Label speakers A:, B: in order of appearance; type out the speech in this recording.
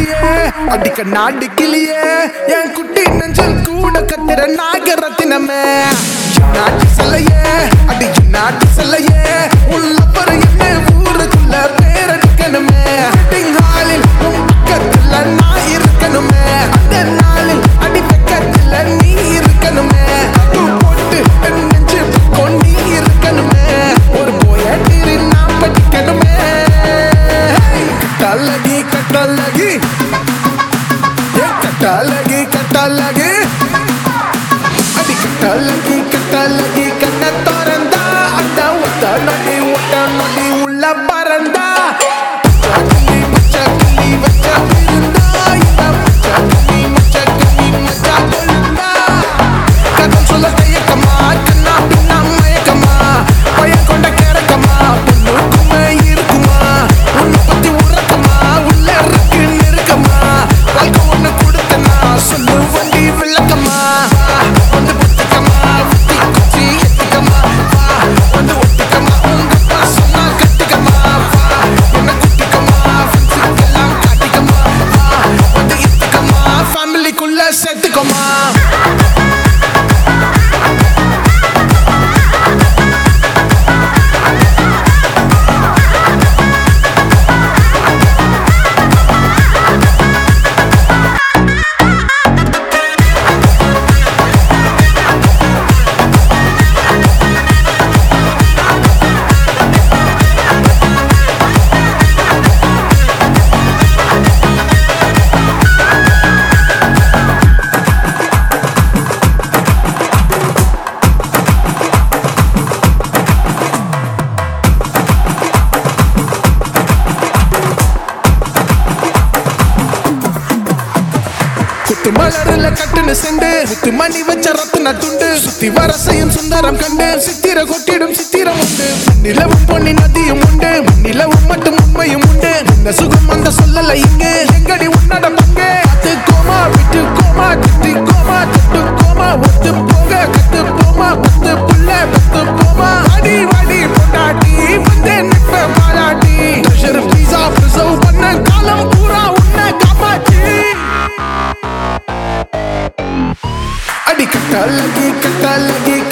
A: கிளியே அடிக்க நாடு கிளியே என் குட்டி நெஞ்சல் கூட கத்துற நாகரத்தினமே நாட்டு செல்லையே அடி நாட்டு செல்லையே உள்ள பர என்ன ஊருக்குள்ள பேரடிக்கணுமே வெட்டிங் ஹாலில் உன் பக்கத்துல நான் இருக்கணுமே அந்த நாளில் அடி பக்கத்துல நீ இருக்கணுமே பூ போட்டு என் நெஞ்சு பக்கம் நீ இருக்கணுமே ஒரு போயாட்டிரி நான் படிக்கணுமே கட்டழகி கட்டழகி ஏ கட்டழகி கட்டழகி அடி கட்டழகி கட்டழகி கண்ண திறந்தா அட ஒத்த நொடி ஒட்ட நொடி உள்ள பறந்தா பச்சை பச்சை கிளி வச்ச விருந்தா இந்த பச்சை கிளி மச்ச கிளி மச்சா கொழுந்தா கதல் சொல்ல தயக்கமா கண்ணா பின்னா மயக்கமா பயம் கொண்ட கிறக்கமா பொண்ணுக்குமே இருக்குமா உன்னை பத்தி உறக்கமா உள்ள இருக்கு நெருக்கமா வாழ்க்கை ஒண்ணு கொடுத்தனா சொல்லு வண்டி விளக்கமா வந்து புத்துக்கமா புத்தி குச்சி எத்துக்கமா வா வந்து ஒட்டுக்கமா உங்க அப்பா சொன்னா கட்டுக்கமா வா என்ன குட்டிக்கமா ஃப்ரெண்ட்ஸுக்கெல்லாம் காட்டிக்கமா வா வந்து இத்துக்கமா ஃபேமிலிக்குள்ள சேர்த்துக்கமா குத்து மலருல கட்டுன செண்டு முத்து மணி வச்ச ரத்தின துண்டு சுத்தி வரசையும் சுந்தரம் கண்டு சித்திர கொட்டிடும் சித்திரம் உண்டு நிலவும் பொன்னி நதியும் உண்டு நிலவும் மட்டும் உண்மையும் உண்டு இந்த சுகம் அந்த சொல்லல இங்கு எங்கடி உன்னட பங்கு கத்து கோமா விட்டு கோமா திட்டி கோமா தொட்டு கோமா ஒத்து போக கத்து போமா பத்து புள்ள பத்து போமா அடி வடி பொண்டாட்டி வந்து நிப்ப பாராட்டி ட்ரெஷர் பீஸா ப்ரிசர்வ் பண்ண காலம் பூரா உன்னை காப்பாற்றி அடி கட்டழகி கட்டழகி